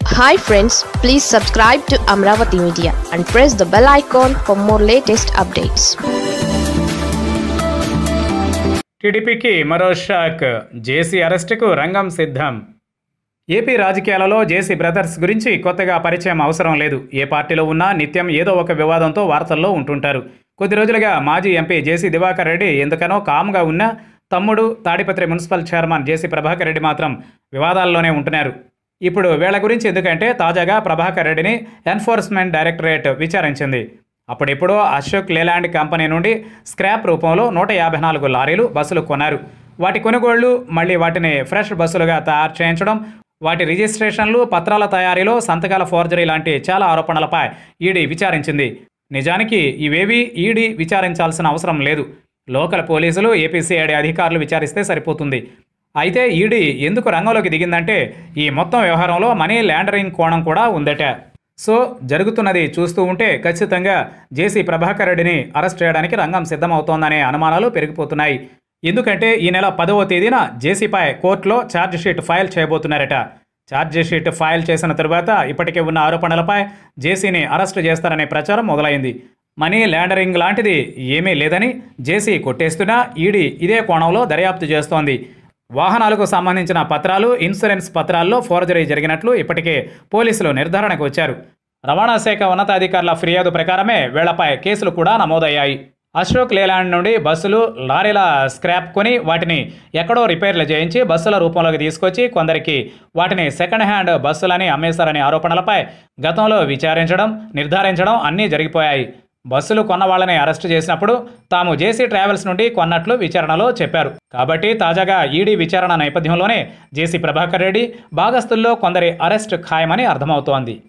hi friends please subscribe to Amaravati media and press the bell icon for more latest updates టీడీపీకి మరో shock జేసీ అరెస్టుకు రంగం సిద్ధం AP రాజకీయాలలో జేసీ బ్రదర్స్ గురించి కొత్తగా పరిచయం అవసరం లేదు ఏ పార్టీలో ఉన్నా నిత్యం ఏదో ఒక వివాదంతో వార్తల్లో ఉంటుంటారు కొద్ది రోజులుగా మాజీ ఎంపీ జేసీ దివాకర్ రెడ్డి ఎందుకనో కామ్గా ఉన్న తమ్ముడు Tadipatri municipal chairman JC Prabhakar Reddy మాత్రం వివాదాల్లోనే ఉంటున్నారు ఇప్పుడు వీళ్ళ గురించి ఎందుకంటే తాజాగా ప్రభాకర్ రెడ్డిని ఎన్ఫోర్స్మెంట్ డైరెక్టరేట్ విచారించింది అప్పుడెప్పుడో అశోక్ లేలాండ్ కంపెనీ నుండి స్క్రాప్ రూపంలో నూట యాభై నాలుగు లారీలు బస్సులు కొన్నారు వాటి కొనుగోళ్లు మళ్ళీ వాటిని ఫ్రెష్ బస్సులుగా తయారు చేయించడం వాటి రిజిస్ట్రేషన్లు పత్రాల తయారీలో సంతకాల ఫోర్జరీ లాంటి చాలా ఆరోపణలపై ఈడీ విచారించింది నిజానికి ఇవేవీ ఈడీ విచారించాల్సిన అవసరం లేదు లోకల్ పోలీసులు ఏపీసీఐడి అధికారులు విచారిస్తే సరిపోతుంది అయితే ఈడీ ఎందుకు రంగంలోకి దిగిందంటే ఈ మొత్తం వ్యవహారంలో మనీ ల్యాండరింగ్ కోణం కూడా ఉందట సో జరుగుతున్నది చూస్తూ ఉంటే ఖచ్చితంగా జేసీ ప్రభాకర్ రెడ్డిని అరెస్ట్ చేయడానికి రంగం సిద్ధమవుతోందనే అనుమానాలు పెరిగిపోతున్నాయి ఎందుకంటే ఈ నెల పదవ తేదీన జేసీపై కోర్టులో ఛార్జ్ షీట్ ఫైల్ చేయబోతున్నారట ఛార్జ్ షీట్ ఫైల్ చేసిన తరువాత ఇప్పటికే ఉన్న ఆరోపణలపై జేసీని అరెస్టు చేస్తారనే ప్రచారం మొదలైంది మనీ ల్యాండరింగ్ లాంటిది ఏమీ లేదని జేసీ కొట్టేస్తున్నా ఈడీ ఇదే కోణంలో దర్యాప్తు చేస్తోంది వాహనాలకు సంబంధించిన పత్రాలు ఇన్సూరెన్స్ పత్రాల్లో ఫోర్జరీ జరిగినట్లు ఇప్పటికే పోలీసులు నిర్ధారణకు వచ్చారు రవాణా శాఖ ఉన్నతాధికారుల ఫిర్యాదు ప్రకారమే వీళ్లపై కేసులు కూడా నమోదయ్యాయి అశోక్ లేలాండ్ నుండి బస్సులు లారీల స్క్రాప్ కొని వాటిని ఎక్కడో రిపేర్లు చేయించి బస్సుల రూపంలోకి తీసుకొచ్చి కొందరికి వాటిని సెకండ్ హ్యాండ్ బస్సులని అమ్మేశారనే ఆరోపణలపై గతంలో విచారించడం నిర్ధారించడం అన్నీ జరిగిపోయాయి బస్సులు కొన్న వాళ్ళని అరెస్టు చేసినప్పుడు తాము జేసీ ట్రావెల్స్ నుండి కొన్నట్లు విచారణలో చెప్పారు కాబట్టి తాజాగా ఈడీ విచారణ నేపథ్యంలోనే జేసీ ప్రభాకర్ రెడ్డి భాగస్తుల్లో కొందరి అరెస్ట్ ఖాయమని అర్థమవుతోంది